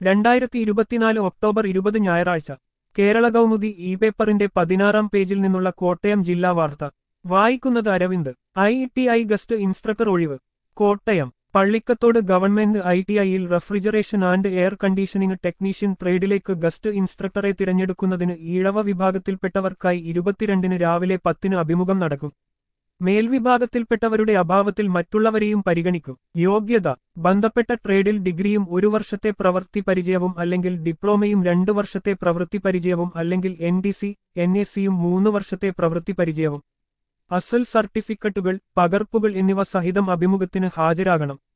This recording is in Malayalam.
രണ്ടായിരത്തി ഇരുപത്തിനാല് ഒക്ടോബർ ഇരുപത് ഞായറാഴ്ച കേരള കൗമുദി ഇ പേപ്പറിന്റെ പതിനാറാം പേജിൽ നിന്നുള്ള കോട്ടയം ജില്ലാ വാർത്ത വായിക്കുന്നത് Aravind I T I guest instructor ഒഴിവ് Kottayam Pallikkathodu government I T ഐയിൽ refrigeration and air conditioning technician ട്രേഡിലേക്ക് ഗസ്റ്റ് ഇൻസ്ട്രക്ടറെ തിരഞ്ഞെടുക്കുന്നതിന് ഈഴവ വിഭാഗത്തിൽപ്പെട്ടവർക്കായി ഇരുപത്തിരണ്ടിന് രാവിലെ പത്തിന് അഭിമുഖം നടക്കും മേൽവിഭാഗത്തിൽപ്പെട്ടവരുടെ അഭാവത്തിൽ മറ്റുള്ളവരെയും പരിഗണിക്കും യോഗ്യത ബന്ധപ്പെട്ട ട്രേഡിൽ ഡിഗ്രിയും ഒരു വർഷത്തെ പ്രവൃത്തി പരിചയവും അല്ലെങ്കിൽ ഡിപ്ലോമയും രണ്ടു വർഷത്തെ പ്രവൃത്തി പരിചയവും അല്ലെങ്കിൽ N D C N S സിയും മൂന്ന് വർഷത്തെ പ്രവൃത്തി പരിചയവും അസൽ സർട്ടിഫിക്കറ്റുകൾ പകർപ്പുകൾ എന്നിവ സഹിതം അഭിമുഖത്തിന് ഹാജരാകണം